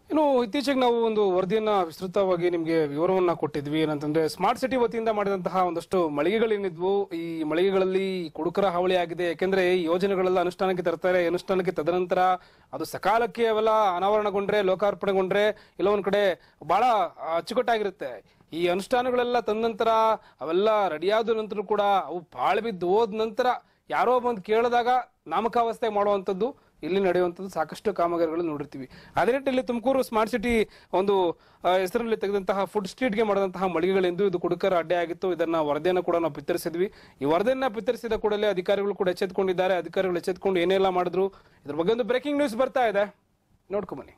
ಇನ್ನು ಇತ್ತೀಚೆಗೆ ನಾವು ಒಂದು ವರದಿಯನ್ನ ವಿಸ್ತೃತವಾಗಿ ನಿಮಗೆ ವಿವರವನ್ನ ಕೊಟ್ಟಿದ್ವಿ ಏನಂತಂದ್ರೆ ಸ್ಮಾರ್ಟ್ ಸಿಟಿ ವತಿಯಿಂದ ಮಾಡಿದಂತಹ ಒಂದಷ್ಟು ಮಳಿಗೆಗಳೇನಿದ್ವು ಈ ಮಳಿಗೆಗಳಲ್ಲಿ ಕುಡುಕರ ಹಾವಳಿ ಆಗಿದೆ ಯಾಕೆಂದ್ರೆ ಈ ಯೋಜನೆಗಳೆಲ್ಲ ಅನುಷ್ಠಾನಕ್ಕೆ ತರ್ತಾರೆ ಅನುಷ್ಠಾನಕ್ಕೆ ತದನಂತರ ಅದು ಸಕಾಲಕ್ಕೆ ಅವೆಲ್ಲ ಅನಾವರಣಗೊಂಡ್ರೆ ಲೋಕಾರ್ಪಣೆಗೊಂಡ್ರೆ ಇಲ್ಲ ಒಂದ್ ಕಡೆ ಬಹಳ ಅಚ್ಚುಕಟ್ಟಾಗಿರುತ್ತೆ ಈ ಅನುಷ್ಠಾನಗಳೆಲ್ಲ ತಂದ ನಂತರ ಅವೆಲ್ಲ ರೆಡಿಯಾದ ನಂತರ ಕೂಡ ಅವು ಬಾಳ್ ಬಿದ್ದು ಹೋದ ನಂತರ ಯಾರೋ ಬಂದು ಕೇಳಿದಾಗ ನಾಮಕಾವಸ್ಥೆ ಮಾಡುವಂಥದ್ದು ಇಲ್ಲಿ ನಡೆಯುವಂಥದ್ದು ಸಾಕಷ್ಟು ಕಾಮಗಾರಿಗಳು ನೋಡಿರ್ತೀವಿ ಅದೇ ನಿಟ್ಟಿನಲ್ಲಿ ತುಮಕೂರು ಸ್ಮಾರ್ಟ್ ಸಿಟಿ ಒಂದು ಆ, ಹೆಸರಲ್ಲಿ ತೆಗೆದಂತಹ ಫುಡ್ ಸ್ಟ್ರೀಟ್ಗೆ ಮಾಡಿದಂತಹ ಮಳಿಗೆಗಳೆಂದು ಇದು ಕುಡುಕರ ಅಡ್ಡೆ ಆಗಿತ್ತು ಇದನ್ನ ವರದಿಯನ್ನು ಕೂಡ ನಾವು ಬಿತ್ತರಿಸಿದ್ವಿ ಈ ವರದಿಯನ್ನ ಬಿತ್ತರಿಸಿದ ಕೂಡಲೇ ಅಧಿಕಾರಿಗಳು ಕೂಡ ಎಚ್ಚೆತ್ಕೊಂಡಿದ್ದಾರೆ ಅಧಿಕಾರಿಗಳು ಎಚ್ಚೆತ್ಕೊಂಡು ಏನೆಲ್ಲ ಮಾಡಿದ್ರು ಇದ್ರ ಬಗ್ಗೆ ಒಂದು ಬ್ರೇಕಿಂಗ್ ನ್ಯೂಸ್ ಬರ್ತಾ ಇದೆ ನೋಡ್ಕೊಂಬನ್ನಿ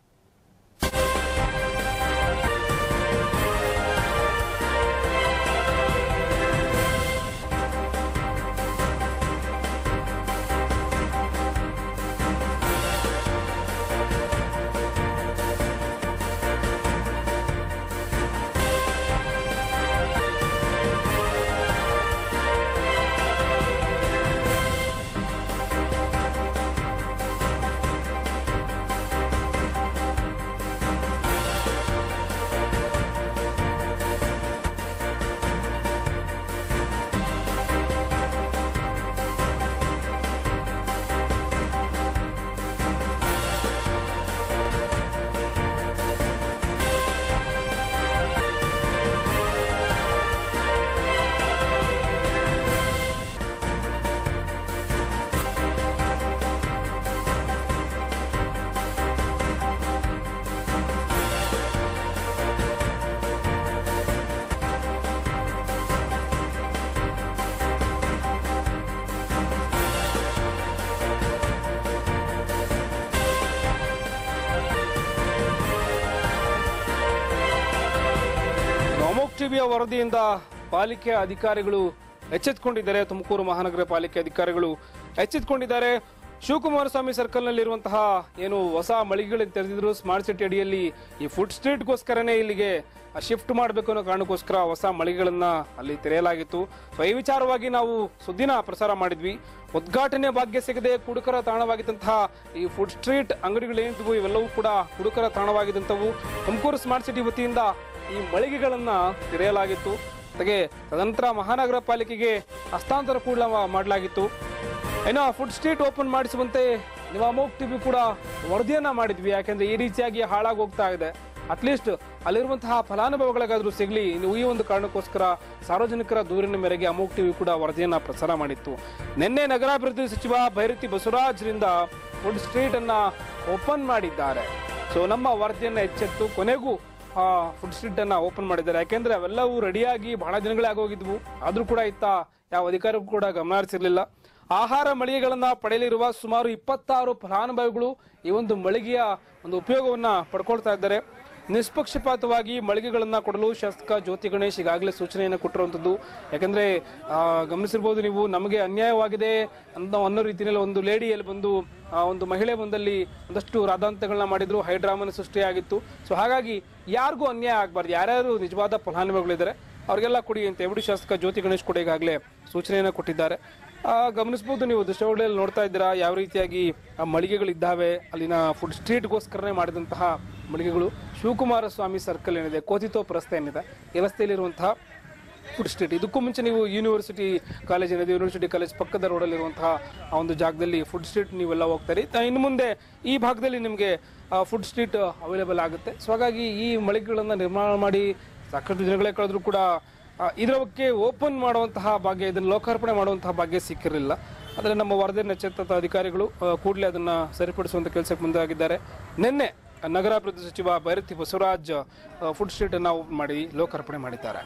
ಅಮೋಕ್ ಟಿವಿಯ ವರದಿಯಿಂದ ಪಾಲಿಕೆ ಅಧಿಕಾರಿಗಳು ಎಚ್ಚೆತ್ಕೊಂಡಿದ್ದಾರೆ ತುಮಕೂರು ಮಹಾನಗರ ಪಾಲಿಕೆ ಅಧಿಕಾರಿಗಳು ಎಚ್ಚೆತ್ಕೊಂಡಿದ್ದಾರೆ ಶಿವಕುಮಾರ ಸ್ವಾಮಿ ಸರ್ಕಲ್ ನಲ್ಲಿರುವಂತಹ ಏನು ಹೊಸ ಮಳಿಗೆಗಳನ್ನು ತೆರೆದಿದ್ರು ಸ್ಮಾರ್ಟ್ ಸಿಟಿ ಅಡಿಯಲ್ಲಿ ಈ ಫುಡ್ ಸ್ಟ್ರೀಟ್ಗೋಸ್ಕರನೇ ಇಲ್ಲಿಗೆ ಶಿಫ್ಟ್ ಮಾಡಬೇಕು ಅನ್ನೋ ಕಾರಣಕ್ಕೋಸ್ಕರ ಹೊಸ ಮಳಿಗೆಗಳನ್ನ ಅಲ್ಲಿ ತೆರೆಯಲಾಗಿತ್ತು ಸೊ ಈ ವಿಚಾರವಾಗಿ ನಾವು ಸುದ್ದಿನ ಪ್ರಸಾರ ಮಾಡಿದ್ವಿ ಉದ್ಘಾಟನೆ ಭಾಗ್ಯ ಸಿಗದೆ ಕುಡುಕರ ತಾಣವಾಗಿದ್ದಂತಹ ಈ ಫುಡ್ ಸ್ಟ್ರೀಟ್ ಅಂಗಡಿಗಳೇನಿದ್ವು ಇವೆಲ್ಲವೂ ಕೂಡ ಕುಡುಕರ ತಾಣವಾಗಿದ್ದಂಥವು ತುಮಕೂರು ಸ್ಮಾರ್ಟ್ ಸಿಟಿ ವತಿಯಿಂದ ಈ ಮಳಿಗೆಗಳನ್ನ ತೆರೆಯಲಾಗಿತ್ತು ಜೊತೆಗೆ ತದನಂತರ ಮಹಾನಗರ ಪಾಲಿಕೆಗೆ ಹಸ್ತಾಂತರ ಕೂಡ ಮಾಡಲಾಗಿತ್ತು ಏನೋ ಫುಡ್ ಸ್ಟ್ರೀಟ್ ಓಪನ್ ಮಾಡಿಸುವಂತೆ ನೀವು ಅಮೋಕ್ ಟಿವಿ ಕೂಡ ವರದಿಯನ್ನ ಮಾಡಿದ್ವಿ ಯಾಕೆಂದ್ರೆ ಈ ರೀತಿಯಾಗಿ ಹಾಳಾಗಿ ಹೋಗ್ತಾ ಇದೆ ಅಟ್ಲೀಸ್ಟ್ ಅಲ್ಲಿರುವಂತಹ ಫಲಾನುಭವಿಗಳಿಗಾದ್ರೂ ಸಿಗ್ಲಿ ಇನ್ನು ಈ ಒಂದು ಕಾರಣಕ್ಕೋಸ್ಕರ ಸಾರ್ವಜನಿಕರ ದೂರಿನ ಮೇರೆಗೆ ಅಮೋಕ್ ಟಿವಿ ಕೂಡ ವರದಿಯನ್ನ ಪ್ರಸಾರ ಮಾಡಿತ್ತು ನಿನ್ನೆ ನಗರಾಭಿವೃದ್ಧಿ ಸಚಿವ ಭೈರತಿ ಬಸವರಾಜ್ರಿಂದ ಫುಡ್ ಸ್ಟ್ರೀಟ್ ಅನ್ನ ಓಪನ್ ಮಾಡಿದ್ದಾರೆ ಸೊ ನಮ್ಮ ವರದಿಯನ್ನ ಎಚ್ಚೆತ್ತು ಕೊನೆಗೂ ಆ ಫುಡ್ ಸ್ಟ್ರೀಟ್ ಅನ್ನ ಓಪನ್ ಮಾಡಿದ್ದಾರೆ ಯಾಕೆಂದ್ರೆ ಅವೆಲ್ಲವೂ ರೆಡಿಯಾಗಿ ಬಹಳ ದಿನಗಳೇ ಆಗೋಗಿದ್ವು ಆದ್ರೂ ಕೂಡ ಇತ್ತ ಯಾವ ಅಧಿಕಾರಿಗೂ ಕೂಡ ಗಮನ ಹರಿಸಿರ್ಲಿಲ್ಲ ಆಹಾರ ಮಳಿಗೆಗಳನ್ನ ಪಡೆಯಲಿರುವ ಸುಮಾರು ಇಪ್ಪತ್ತಾರು ಫಲಾನುಭವಿಗಳು ಈ ಒಂದು ಮಳಿಗೆಯ ಒಂದು ಉಪಯೋಗವನ್ನ ಪಡ್ಕೊಳ್ತಾ ಇದ್ದಾರೆ ನಿಷ್ಪಕ್ಷಪಾತವಾಗಿ ಮಳಿಗೆಗಳನ್ನ ಕೊಡಲು ಶಾಸಕ ಜ್ಯೋತಿ ಗಣೇಶ್ ಈಗಾಗಲೇ ಸೂಚನೆಯನ್ನು ಕೊಟ್ಟಿರುವಂತದ್ದು ಯಾಕಂದ್ರೆ ಆ, ಗಮನಿಸಿರ್ಬೋದು ನೀವು ನಮಗೆ ಅನ್ಯಾಯವಾಗಿದೆ ಅಂತ ಅನ್ನೋ ರೀತಿಯಲ್ಲಿ ಒಂದು ಲೇಡಿಯಲ್ಲಿ ಬಂದು ಆ, ಒಂದು ಮಹಿಳೆ ಬಂದಲ್ಲಿ ಒಂದಷ್ಟು ರಾಧಾಂತಗಳನ್ನ ಮಾಡಿದ್ರು ಹೈಡ್ರಾಮನ ಸೃಷ್ಟಿಯಾಗಿತ್ತು ಸೊ ಹಾಗಾಗಿ ಯಾರಿಗೂ ಅನ್ಯಾಯ ಆಗಬಾರ್ದು ಯಾರ್ಯಾರು ನಿಜವಾದ ಫಲಾನುಭವಿಗಳಿದ್ದಾರೆ ಅವ್ರಿಗೆಲ್ಲ ಕೊಡಿ ಅಂತ ಎಬಡಿ ಶಾಸಕ ಜ್ಯೋತಿ ಗಣೇಶ್ ಕೂಡ ಈಗಾಗಲೇ ಸೂಚನೆಯನ್ನು ಕೊಟ್ಟಿದ್ದಾರೆ ಆ, ಗಮನಿಸಬಹುದು ನೀವು ದೃಶ್ಯಾವಳಿಯಲ್ಲಿ ನೋಡ್ತಾ ಇದ್ದೀರಾ ಯಾವ ರೀತಿಯಾಗಿ ಆ ಮಳಿಗೆಗಳಿದ್ದಾವೆ ಅಲ್ಲಿನ ಫುಡ್ ಸ್ಟ್ರೀಟ್ಗೋಸ್ಕರನೇ ಮಾಡಿದಂತಹ ಮಳಿಗೆಗಳು ಶಿವಕುಮಾರ ಸ್ವಾಮಿ ಸರ್ಕಲ್ ಏನಿದೆ ಕೋತಿತೋಪ್ ರಸ್ತೆ ಏನಿದೆ ಈ ರಸ್ತೆಯಲ್ಲಿರುವಂತಹ ಫುಡ್ ಸ್ಟ್ರೀಟ್ ಇದಕ್ಕೂ ಮುಂಚೆ ನೀವು ಯೂನಿವರ್ಸಿಟಿ ಕಾಲೇಜ್ ಏನಿದೆ ಯೂನಿವರ್ಸಿಟಿ ಕಾಲೇಜ್ ಪಕ್ಕದ ರೋಡಲ್ಲಿರುವಂತಹ ಆ ಒಂದು ಜಾಗದಲ್ಲಿ ಫುಡ್ ಸ್ಟ್ರೀಟ್ ನೀವೆಲ್ಲ ಹೋಗ್ತಾರೆ ತ- ಇನ್ನು ಮುಂದೆ ಈ ಭಾಗದಲ್ಲಿ ನಿಮಗೆ ಫುಡ್ ಸ್ಟ್ರೀಟ್ ಅವೈಲೇಬಲ್ ಆಗುತ್ತೆ ಸೊ ಹಾಗಾಗಿ ಈ ಮಳಿಗೆಗಳನ್ನು ನಿರ್ಮಾಣ ಮಾಡಿ ಸಾಕಷ್ಟು ದಿನಗಳೇ ಕಳೆದ್ರೂ ಕೂಡ ಆ, ಇದರ ಬಗ್ಗೆ ಓಪನ್ ಮಾಡುವಂತಹ ಭಾಗ್ಯ ಇದನ್ನು ಲೋಕಾರ್ಪಣೆ ಮಾಡುವಂತಹ ಭಾಗ್ಯ ಸಿಕ್ಕಿರಲಿಲ್ಲ ಆದರೆ ನಮ್ಮ ವರದಿಯನ್ನು ಎಚ್ಚೆತ್ತ ಅಧಿಕಾರಿಗಳು ಆ, ಕೂಡಲೇ ಅದನ್ನ ಸರಿಪಡಿಸುವಂತ ಕೆಲಸಕ್ಕೆ ಮುಂದಾಗಿದ್ದಾರೆ ನಿನ್ನೆ ನಗರಾಭಿವೃದ್ಧಿ ಸಚಿವ ಭೈರತಿ ಬಸವರಾಜ್ ಆ, ಫುಡ್ ಸ್ಟ್ರೀಟ್ ಅನ್ನು ಓಪನ್ ಮಾಡಿ ಲೋಕಾರ್ಪಣೆ ಮಾಡಿದ್ದಾರೆ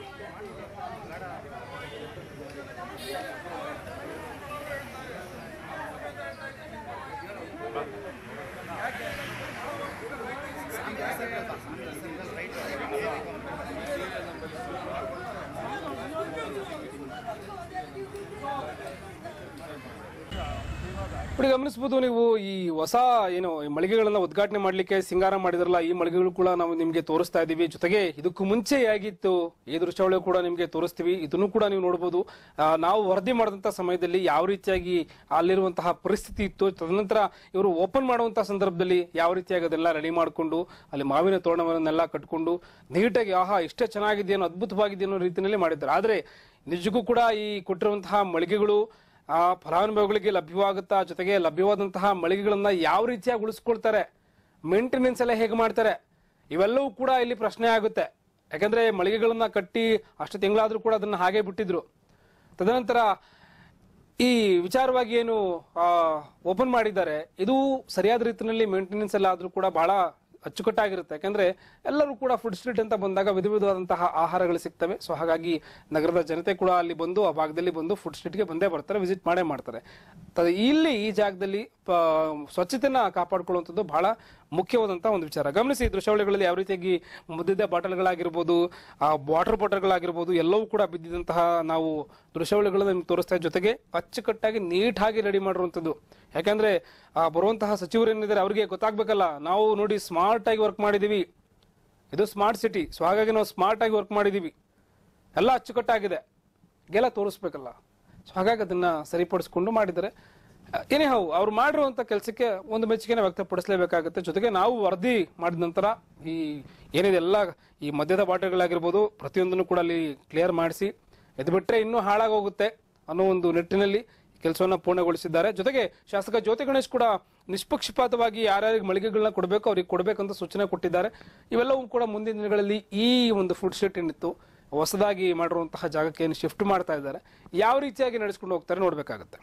ఇప్పుడు ಗಮನಿಸಬಹುದು ನೀವು ಈ ಹೊಸ ಏನು ಈ ಮಳಿಗೆಗಳನ್ನ ಉದ್ಘಾಟನೆ ಮಾಡ್ಲಿಕ್ಕೆ ಸಿಂಗಾರ ಮಾಡಿದ್ರಲ್ಲ ಈ ಮಳಿಗೆಗಳು ಕೂಡ ನಾವು ನಿಮ್ಗೆ ತೋರಿಸ್ತಾ ಇದೀವಿ ಜೊತೆಗೆ ಇದಕ್ಕೂ ಮುಂಚೆ ಹೇಗಿತ್ತು ಈ ದೃಶ್ಯಾವಳಿ ಕೂಡ ನಿಮ್ಗೆ ತೋರಿಸ್ತೀವಿ ಇದನ್ನು ಕೂಡ ನೀವು ನೋಡಬಹುದು ಆ, ನಾವು ವರದಿ ಮಾಡಿದಂತ ಸಮಯದಲ್ಲಿ ಯಾವ ರೀತಿಯಾಗಿ ಅಲ್ಲಿರುವಂತಹ ಪರಿಸ್ಥಿತಿ ಇತ್ತು ತದನಂತರ ಇವರು ಓಪನ್ ಮಾಡುವಂತಹ ಸಂದರ್ಭದಲ್ಲಿ ಯಾವ ರೀತಿಯಾಗಿ ಅದೆಲ್ಲ ರೆಡಿ ಮಾಡಿಕೊಂಡು ಅಲ್ಲಿ ಮಾವಿನ ತೋರಣವನ್ನೆಲ್ಲ ಕಟ್ಕೊಂಡು ನೀಟಾಗಿ ಆಹಾ ಇಷ್ಟೇ ಚೆನ್ನಾಗಿದೆಯೋ ಅದ್ಭುತವಾಗಿದೆ ಅನ್ನೋ ರೀತಿಯಲ್ಲಿ ಮಾಡಿದ್ದಾರೆ ಆದ್ರೆ ನಿಜಕ್ಕೂ ಕೂಡ ಈ ಕೊಟ್ಟಿರುವಂತಹ ಮಳಿಗೆಗಳು ಆ ಫಲಾನುಭವಿಗಳಿಗೆ ಲಭ್ಯವಾಗುತ್ತಾ ಜೊತೆಗೆ ಲಭ್ಯವಾದಂತಹ ಮಳಿಗೆಗಳನ್ನ ಯಾವ ರೀತಿಯಾಗಿ ಉಳಿಸ್ಕೊಳ್ತಾರೆ ಮೇಂಟೆನೆನ್ಸ್ ಎಲ್ಲ ಹೇಗೆ ಮಾಡ್ತಾರೆ ಇವೆಲ್ಲವೂ ಕೂಡ ಇಲ್ಲಿ ಪ್ರಶ್ನೆ ಆಗುತ್ತೆ ಯಾಕಂದ್ರೆ ಮಳಿಗೆಗಳನ್ನ ಕಟ್ಟಿ ಅಷ್ಟು ತಿಂಗಳಾದ್ರೂ ಕೂಡ ಅದನ್ನ ಹಾಗೆ ಬಿಟ್ಟಿದ್ರು ತದನಂತರ ಈ ವಿಚಾರವಾಗಿ ಏನು ಓಪನ್ ಮಾಡಿದ್ದಾರೆ ಇದು ಸರಿಯಾದ ರೀತಿಯಲ್ಲಿ ಮೇಂಟೆನೆನ್ಸ್ ಎಲ್ಲ ಆದ್ರೂ ಕೂಡ ಬಹಳ ಅಚ್ಚುಕಟ್ಟಾಗಿರುತ್ತೆ ಯಾಕಂದ್ರೆ ಎಲ್ಲರೂ ಕೂಡ ಫುಡ್ ಸ್ಟ್ರೀಟ್ ಅಂತ ಬಂದಾಗ ವಿಧ ವಿಧವಾದಂತಹ ಆಹಾರಗಳು ಸಿಗ್ತವೆ ಸೊ ಹಾಗಾಗಿ ನಗರದ ಜನತೆ ಕೂಡ ಅಲ್ಲಿ ಬಂದು ಆ ಭಾಗದಲ್ಲಿ ಬಂದು ಫುಡ್ ಸ್ಟ್ರೀಟ್ಗೆ ಬಂದೇ ಬರ್ತಾರೆ ವಿಸಿಟ್ ಮಾಡೇ ಮಾಡ್ತಾರೆ ತ- ಇಲ್ಲಿ ಈ ಜಾಗದಲ್ಲಿ ಪ- ಸ್ವಚ್ಛತೆನ ಕಾಪಾಡ್ಕೊಳ್ಳುವಂಥದ್ದು ಬಹಳ ಮುಖ್ಯವಾದಂತಹ ಒಂದು ವಿಚಾರ ಗಮನಿಸಿ ಈ ದೃಶ್ಯಾವಳಿಗಳಲ್ಲಿ ಯಾವ ರೀತಿಯಾಗಿ ಮುದ್ದಿದ್ದ ಬಾಟಲ್ಗಳಾಗಿರ್ಬೋದು ಆ ವಾಟರ್ ಬಾಟಲ್ಗಳಾಗಿರ್ಬೋದು ಎಲ್ಲವೂ ಕೂಡ ಬಿದ್ದಿದಂತಹ ನಾವು ದೃಶ್ಯಾವಳಿಗಳನ್ನ ನಿಮ್ಗೆ ತೋರಿಸ್ತಾ ಇದ್ದ ಜೊತೆಗೆ ಅಚ್ಚುಕಟ್ಟಾಗಿ ನೀಟಾಗಿ ರೆಡಿ ಮಾಡಿರುವಂಥದ್ದು ಯಾಕಂದ್ರೆ ಆ ಬರುವಂತಹ ಸಚಿವರು ಏನಿದ್ದಾರೆ ಅವರಿಗೆ ಗೊತ್ತಾಗ್ಬೇಕಲ್ಲ ನಾವು ನೋಡಿ ಸ್ಮಾರ್ಟ್ ಆಗಿ ವರ್ಕ್ ಮಾಡಿದೀವಿ ಇದು ಸ್ಮಾರ್ಟ್ ಸಿಟಿ ಸೊ ಹಾಗಾಗಿ ನಾವು ಸ್ಮಾರ್ಟ್ ಆಗಿ ವರ್ಕ್ ಮಾಡಿದೀವಿ ಎಲ್ಲ ಅಚ್ಚುಕಟ್ಟಾಗಿದೆ ಎಲ್ಲ ತೋರಿಸ್ಬೇಕಲ್ಲ ಸೊ ಹಾಗಾಗಿ ಅದನ್ನ ಸರಿಪಡಿಸ್ಕೊಂಡು ಮಾಡಿದ್ದಾರೆ ಏನೇ ಹೌ ಅವ್ರು ಮಾಡಿರುವಂತ ಕೆಲಸಕ್ಕೆ ಒಂದು ಮೆಚ್ಚುಗೆನ ವ್ಯಕ್ತಪಡಿಸಲೇಬೇಕಾಗುತ್ತೆ ಜೊತೆಗೆ ನಾವು ವರದಿ ಮಾಡಿದ ನಂತರ ಈ ಏನಿದೆ ಎಲ್ಲ ಈ ಮದ್ಯದ ಬಾಟಲ್ಗಳಾಗಿರ್ಬೋದು ಪ್ರತಿಯೊಂದನ್ನು ಕೂಡ ಅಲ್ಲಿ ಕ್ಲಿಯರ್ ಮಾಡಿಸಿ ಇದು ಬಿಟ್ರೆ ಇನ್ನೂ ಹಾಳಾಗೋಗುತ್ತೆ ಅನ್ನೋ ಒಂದು ನಿಟ್ಟಿನಲ್ಲಿ ಕೆಲಸವನ್ನ ಪೂರ್ಣಗೊಳಿಸಿದ್ದಾರೆ ಜೊತೆಗೆ ಶಾಸಕ ಜ್ಯೋತಿ ಗಣೇಶ್ ಕೂಡ ನಿಷ್ಪಕ್ಷಪಾತವಾಗಿ ಯಾರ್ಯಾರಿಗೆ ಮಳಿಗೆಗಳನ್ನ ಕೊಡಬೇಕು ಅವ್ರಿಗೆ ಕೊಡಬೇಕಂತ ಸೂಚನೆ ಕೊಟ್ಟಿದ್ದಾರೆ ಇವೆಲ್ಲವೂ ಕೂಡ ಮುಂದಿನ ದಿನಗಳಲ್ಲಿ ಈ ಒಂದು ಫುಡ್ ಸ್ಟ್ರೀಟ್ ಏನಿತ್ತು ಹೊಸದಾಗಿ ಮಾಡಿರುವಂತಹ ಜಾಗಕ್ಕೆ ಏನು ಶಿಫ್ಟ್ ಮಾಡ್ತಾ ಇದ್ದಾರೆ ಯಾವ ರೀತಿಯಾಗಿ ನಡೆಸ್ಕೊಂಡು ಹೋಗ್ತಾರೆ ನೋಡ್ಬೇಕಾಗತ್ತೆ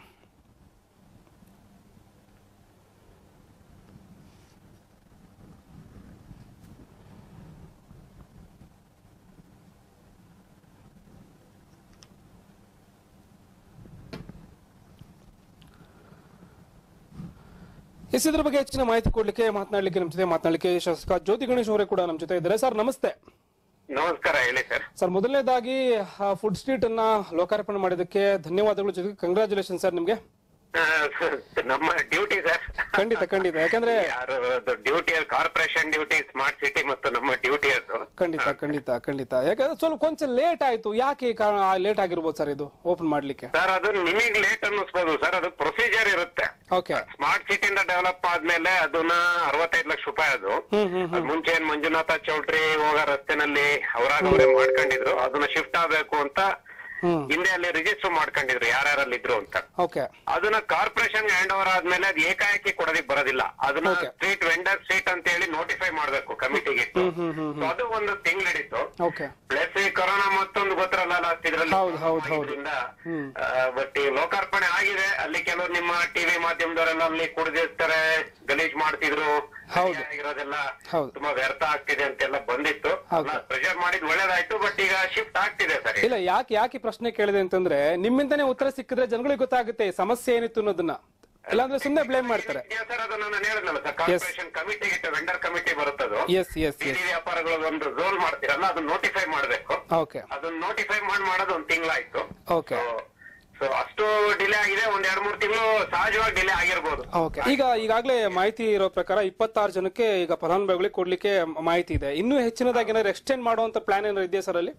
ಎಸ್ ಇದ್ರ ಬಗ್ಗೆ ಹೆಚ್ಚಿನ ಮಾಹಿತಿ ಕೊಡ್ಲಿಕ್ಕೆ ಮಾತನಾಡ್ಲಿಕ್ಕೆ ನಮ್ಮ ಜೊತೆ ಮಾತನಾಡ್ಲಿಕ್ಕೆ ಶಾಸಕ ಜ್ಯೋತಿ ಗಣೇಶ್ ಅವರೇ ಕೂಡ ನಮ್ಮ ಜೊತೆ ಇದ್ದಾರೆ ಸರ್ ನಮಸ್ತೆ ನಮಸ್ಕಾರ ಹೇಳಿ ಸರ್ ಸರ್ ಮೊದಲನೇದಾಗಿ ಫುಡ್ ಸ್ಟ್ರೀಟ್ ಅನ್ನ ಲೋಕಾರ್ಪಣೆ ಮಾಡಿದ್ದಕ್ಕೆ ಧನ್ಯವಾದಗಳು ಜೊತೆಗೆ ಕಂಗ್ರಾಚುಲೇಷನ್ ಸರ್ ನಿಮ್ಗೆ ಆ, ನಮ್ಮ ಡ್ಯೂಟಿ ಸರ್ ಖಂಡಿತ ಖಂಡಿತ ಯಾಕಂದ್ರೆ ಯಾರು duty corporation duty smart city ಮತ್ತು ನಮ್ಮ ಡ್ಯೂಟಿ ಅದು ಖಂಡಿತ ಖಂಡಿತ ಖಂಡಿತ ಯಾಕಂದ್ರೆ ಸ್ವಲ್ಪ ಕೊಂಚ ಲೇಟ್ ಆಯ್ತು ಯಾಕೆ ಲೇಟ್ ಆಗಿರ್ಬೋದು ಸರ್ ಇದು ಓಪನ್ ಮಾಡ್ಲಿಕ್ಕೆ ಸರ್ ಅದು ನಿಮಗ್ ಲೇಟ್ ಅನ್ನಿಸ್ಬೋದು ಸರ್ ಅದು ಪ್ರೊಸೀಜರ್ ಇರುತ್ತೆ ಓಕೆ ಸ್ಮಾರ್ಟ್ ಸಿಟಿಯಿಂದ ಡೆವಲಪ್ ಆದ್ಮೇಲೆ ಅದನ್ನ ಅರವತ್ತೈದು ಲಕ್ಷ ರೂಪಾಯಿ ಅದು ಹ್ಮ್ ಹ್ಮ್ ಅದ್ ಮುಂಚೆ ಏನ್ ಮಂಜುನಾಥ ಚೌಟ್ರಿ ಹೋಗೋ ರಸ್ತೆನಲ್ಲಿ ಅವರಾಗ ಅವರೇ ಮಾಡ್ಕೊಂಡಿದ್ರು ಅದನ್ನ ಶಿಫ್ಟ್ ಆಗ್ಬೇಕು ಅಂತ ಹ್ಮ್ ಹಿಂದೆ ಅಲ್ಲಿ ರಿಜಿಸ್ಟರ್ ಮಾಡ್ಕೊಂಡಿದ್ರು ಯಾರ್ಯಾರಲ್ಲಿ ಇದ್ರು ಅಂತ ಓಕೆ ಅದನ್ನ ಕಾರ್ಪೊರೇಷನ್ ಹ್ಯಾಂಡ್ ಓವರ್ ಆದ್ಮೇಲೆ ಅದು ಏಕಾಏಕಿ ಕೊಡೋದಿಕ್ ಬರೋದಿಲ್ಲ ಅದನ್ನ Okay. ಸ್ಟ್ರೀಟ್ ವೆಂಡರ್ ಸ್ಟ್ರೀಟ್ ಅಂತ ಹೇಳಿ ನೋಟಿಫೈ ಮಾಡ್ಬೇಕು ಕಮಿಟಿಗೆ ಇಟ್ಟು ಹ್ಮ್ ಹ್ಮ್ ಹ್ಮ್ So ಅದು ಒಂದು ತಿಂಗಳು ಹಿಡಿತು ಓಕೆ ಪ್ಲಸ್ ಈ ಕೊರೋನಾ ಮತ್ತೊಂದು ಗೊತ್ತಿರಲ್ಲ ಲಾಸ್ಟ್ ಇದ್ರಲ್ಲಿ ಹೌದು, ಹೌದು, ಹೌದು. ಹ್ಮ್. ಬಟ್ ಈ ಲೋಕಾರ್ಪಣೆ ಆಗಿದೆ ಅಲ್ಲಿ ಕೆಲವರು ನಿಮ್ಮ ಟಿವಿ ಮಾಧ್ಯಮದವರೆಲ್ಲ ಅಲ್ಲಿ ಕುಡಿದಿರ್ತಾರೆ ಗಲೀಜ್ ಮಾಡ್ತಿದ್ರು ಹೌದು. ಆಗಿರೋದೆಲ್ಲ ಹೌದು. ತುಂಬಾ ವ್ಯರ್ಥ ಆಗ್ತಿದೆ ಅಂತೆಲ್ಲ ಬಂದಿತ್ತು ಹೌದು. ಪ್ರೆಷರ್ ಮಾಡಿದ್ ಒಳ್ಳೇದಾಯ್ತು ಬಟ್ ಈಗ ಶಿಫ್ಟ್ ಆಗ್ತಿದೆ ಸರ್ ಇಲ್ಲ ಯಾಕೆ ಯಾಕೆ ಈ ಪ್ರಶ್ನೆ ಕೇಳಿದೆ ಅಂತಂದ್ರೆ ನಿಮ್ಮಿಂದನೇ ಉತ್ತರ ಸಿಕ್ಕಿದ್ರೆ ಜನಗಳಿಗೆ ಗೊತ್ತಾಗುತ್ತೆ ಸಮಸ್ಯೆ ಏನಿತ್ತು ಅನ್ನೋದನ್ನ ಇಲ್ಲಾಂದ್ರೆ ಸುಮ್ಮನೆ ಬ್ಲೇಮ್ ಮಾಡ್ತಾರೆ ಸರ್ ಅದು ನಾನು ಹೇಳಿದ್ನಲ್ಲ sir corporation committee vendor committee ಬರುತ್ತದು ಎಸ್ ಎಸ್ ಬೀದಿ ಎಸ್ ವ್ಯಾಪಾರಗಳು ಒಂದು ಝೋನ್ ಮಾಡ್ತೀರಲ್ಲ ಅದನ್ನ ನೋಟಿಫೈ ಮಾಡ್ಬೇಕು ಓಕೆ ಅದನ್ನ ನೋಟಿಫೈ ಮಾಡಿ ಮಾಡೋದು ಒಂದ್ ತಿಂಗಳಾಯ್ತು ಓಕೆ ಸೊ ಅಷ್ಟು ಡಿಲೇ ಆಗಿದೆ ಒಂದ್ ಎರಡ್ ಮೂರ್ ತಿಂಗಳು ಸಹಜವಾಗಿ ಡಿಲೇ ಆಗಿರ್ಬೋದು ಓಕೆ ಈಗ ಈಗಾಗಲೇ ಮಾಹಿತಿ ಇರೋ ಪ್ರಕಾರ ಇಪ್ಪತ್ತಾರು ಜನಕ್ಕೆ ಈಗ ಫಲಾನುಭವಿಗಳಿಗೆ ಕೊಡ್ಲಿಕ್ಕೆ ಮಾಹಿತಿ ಇದೆ ಇನ್ನೂ ಹೆಚ್ಚಿನದಾಗಿ ಏನಾದ್ರು ಎಕ್ಸ್ಟೆಂಡ್ ಮಾಡುವಂತ ಪ್ಲಾನ್ ಏನಾದ್ರು ಇದೆಯಾ ಸರ್ ಅಲ್ಲಿ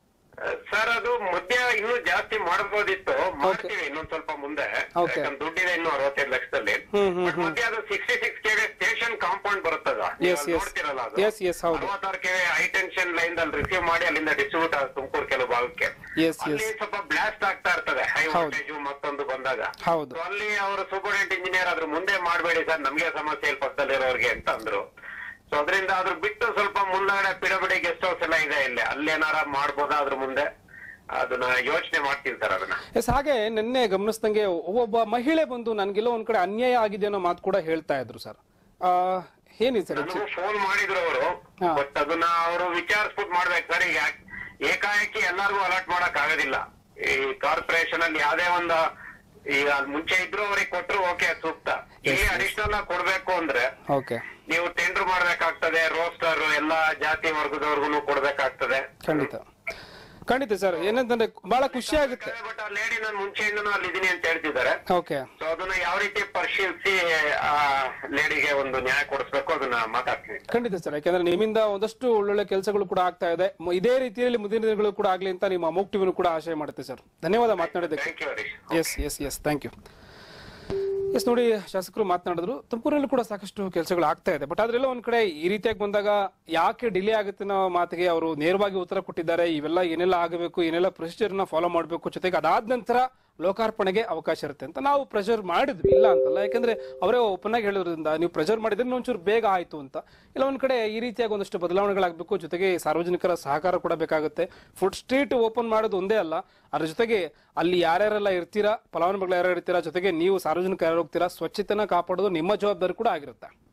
ಸರ್ ಅದು ಮಧ್ಯ ಇನ್ನೂ ಜಾಸ್ತಿ ಮಾಡಬಹುದಿತ್ತು ಮಾಡ್ತೀವಿ ಇನ್ನೊಂದ್ ಸ್ವಲ್ಪ ಮುಂದೆ Okay. ಯಾಕಂದ್ರೆ ದುಡ್ಡಿದೆ ಇನ್ನು ಅರವತ್ತೈದು ಲಕ್ಷದಲ್ಲಿ ಹ್ಮ್, ಹ್ಮ್, But ಮಧ್ಯ ಅದು sixty six KV station compound ಬರುತ್ತದ Yes, yes. ನೋಡ್ತಿರಲ್ಲ ಅದು Yes, yes, ಹೌದು. ಅರವತ್ತಾರು ಕೆವಿ ಹೈ ಟೆನ್ಷನ್ ಲೈನ್ ಅಲ್ಲಿ ರಿಸೀವ್ ಮಾಡಿ ಅಲ್ಲಿಂದ ಡಿಸ್ಟ್ರಿಬ್ಯೂಟ್ ಆಗ ತುಮಕೂರು ಕೆಲವು ಭಾಗಕ್ಕೆ Yes, ಅಲ್ಲಿ yes. ಸ್ವಲ್ಪ ಬ್ಲಾಸ್ಟ್ ಆಗ್ತಾ ಇರ್ತದೆ ಹೈ ಹೌದು. ವೋಲ್ಟೇಜ್ ಮತ್ತೊಂದು ಬಂದಾಗ ಹೌದು So ಅಲ್ಲಿ ಅವರು ಸೂಪರ್ಡೆಂಟ್ ಇಂಜಿನಿಯರ್ ಅದ್ರ ಮುಂದೆ ಮಾಡಬೇಡಿ ಸರ್ ನಮ್ಗೆ ಸಮಸ್ಯೆ ಇಲ್ಲಿ ಪಕ್ಕದಲ್ಲಿರೋರ್ಗೆ ಅಂತ ಅಂದ್ರು ಸೊ ಅದರಿಂದ ಅದ್ರ ಬಿಟ್ಟು ಸ್ವಲ್ಪ ಮುಂದಾಗಡೆ ಪಿಡಬಿಡಿ ಗೆಸ್ಟ್ ಹೌಸ್ ಎಲ್ಲ ಇದೆ ಇಲ್ಲಿ ಅಲ್ಲೇನಾರ ಮಾಡ್ಬೋದಾ ಅದ್ರ ಮುಂದೆ ಅದನ್ನ ಯೋಚನೆ ಮಾಡ್ತೀವಿ ಸರ್ ಅದನ್ನ ಎಸ್ ಹಾಗೆ ನಿನ್ನೆ ಗಮನಿಸ್ದಂಗೆ ಒಬ್ಬ ಮಹಿಳೆ ಬಂದು ನನ್ಗೆಲ್ಲೋ ಒಂದ್ ಕಡೆ ಅನ್ಯಾಯ ಆಗಿದೆ ಅನ್ನೋ ಮಾತು ಕೂಡ ಹೇಳ್ತಾ ಇದ್ರು ಸರ್ ಏನಿದೆ ಸರ್ ನನಗೂ ಫೋನ್ ಮಾಡಿದ್ರು ಅವರು ಹಾ. ಬಟ್ ಅದನ್ನ ಅವರು ವಿಚಾರಿಸ್ಬಿಟ್ಟು ಮಾಡ್ಬೇಕು ಸರ್ ಈಗ ಏಕಾಏಕಿ ಎಲ್ಲಾರ್ಗು ಅಲರ್ಟ್ ಮಾಡಕ್ ಆಗೋದಿಲ್ಲ ಈ ಕಾರ್ಪೊರೇಷನ್ ಅಲ್ಲಿ ಯಾವ್ದೇ ಒಂದು ಈಗ ಅಲ್ ಮುಂಚೆ ಇದ್ರು ಅವ್ರಿಗೆ ಕೊಟ್ರು ಓಕೆ ಸೂಕ್ತ ಇಲ್ಲಿ ಅಡಿಷನಲ್ ಆಗಿ ಕೊಡ್ಬೇಕು ಅಂದ್ರೆ ಓಕೆ ನೀವು ಟೆಂಡರ್ ಮಾಡ್ಬೇಕಾಗ್ತದೆ ರೋಸ್ಟರ್ ಎಲ್ಲಾ ಜಾತಿ ವರ್ಗದವ್ರಿಗೂ ಕೊಡ್ಬೇಕಾಗ್ತದೆ ಖಂಡಿತ ಖಂಡಿತ ಸರ್ ಏನಂತಂದ್ರೆ ಬಹಳ ಖುಷಿ ಆಗುತ್ತೆ ಬಟ್ ಆ ಲೇಡಿ ನಾನು ಮುಂಚೆಯಿಂದನೂ ಅಲ್ಲಿ ಇದೀನಿ ಅಂತ ಹೇಳ್ತಿದ್ದಾರೆ ಓಕೆ ಸೊ ಅದನ್ನ ಯಾವ ರೀತಿ ಪರಿಶೀಲಿಸಿ ಆ ಲೇಡಿಗೆ ಒಂದು ನ್ಯಾಯ ಕೊಡಿಸ್ಬೇಕು ಅದನ್ನ ಮಾತಾಡ್ತೀನಿ ಖಂಡಿತ ಸರ್ ಯಾಕಂದ್ರೆ ನಿಮ್ಮಿಂದ ಒಂದಷ್ಟು ಒಳ್ಳೊಳ್ಳೆ ಕೆಲಸಗಳು ಕೂಡ ಆಗ್ತಾ ಇದೆ ಮ- ಇದೇ ರೀತಿಯಲ್ಲಿ ಮುಂದಿನ ದಿನಗಳು ಕೂಡ ಆಗ್ಲಿ ಅಂತ ನಿಮ್ಮ ಅಮೋಕ್ ಟಿವಿನೂ ಕೂಡ ಆಶಯ ಮಾಡುತ್ತೆ ಸರ್ ಧನ್ಯವಾದ ಮಾತನಾಡಿದ್ದಕ್ಕೆ thank you Harish S S S thank you S ನೋಡಿ ಶಾಸಕರು ಮಾತನಾಡಿದ್ರು ತುಮಕೂರಲ್ಲಿ ಕೂಡ ಸಾಕಷ್ಟು ಕೆಲಸಗಳು ಆಗ್ತಾ ಇದೆ ಬಟ್ ಆದ್ರೆಲ್ಲ ಒಂದ್ ಕಡೆ ಈ ರೀತಿಯಾಗಿ ಬಂದಾಗ ಯಾಕೆ ಡಿಲೇ ಆಗುತ್ತೆ ಅನ್ನೋ ಮಾತಿಗೆ ಅವರು ನೇರವಾಗಿ ಉತ್ತರ ಕೊಟ್ಟಿದ್ದಾರೆ ಇವೆಲ್ಲ ಏನೆಲ್ಲ ಆಗಬೇಕು ಏನೆಲ್ಲ ಪ್ರೊಸೀಜರ್ ನ ಫಾಲೋ ಮಾಡಬೇಕು ಜೊತೆಗೆ ಅದಾದ ನಂತರ ಲೋಕಾರ್ಪಣೆಗೆ ಅವಕಾಶ ಇರುತ್ತೆ ಅಂತ ನಾವು ಪ್ರೆಷರ್ ಮಾಡಿದ್ವಿ ಇಲ್ಲ ಅಂತಲ್ಲ ಯಾಕಂದ್ರೆ ಅವರೇ ಓಪನ್ ಆಗಿ ಹೇಳಿದ್ರಿಂದ ನೀವು ಪ್ರೆಷರ್ ಮಾಡಿದ್ರೆ ಒಂಚೂರು ಬೇಗ ಆಯ್ತು ಅಂತ ಇಲ್ಲ ಒಂದ್ ಕಡೆ ಈ ರೀತಿಯಾಗಿ ಒಂದಷ್ಟು ಬದಲಾವಣೆಗಳಾಗಬೇಕು ಜೊತೆಗೆ ಸಾರ್ವಜನಿಕರ ಸಹಕಾರ ಕೂಡ ಬೇಕಾಗುತ್ತೆ ಫುಡ್ ಸ್ಟ್ರೀಟ್ ಓಪನ್ ಮಾಡೋದು ಒಂದೇ ಅಲ್ಲ ಅದ್ರ ಜೊತೆಗೆ ಅಲ್ಲಿ ಯಾರ್ಯಾರೆಲ್ಲ ಇರ್ತೀರಾ ಫಲಾನುಭವಿಗಳು ಯಾರು ಇರ್ತೀರಾ ಜೊತೆಗೆ ನೀವು ಸಾರ್ವಜನಿಕ ಯಾರು ಹೋಗ್ತೀರಾ ಸ್ವಚ್ಛತೆನ ಕಾಪಾಡೋದು ನಿಮ್ಮ ಜವಾಬ್ದಾರಿ ಕೂಡ ಆಗಿರುತ್ತೆ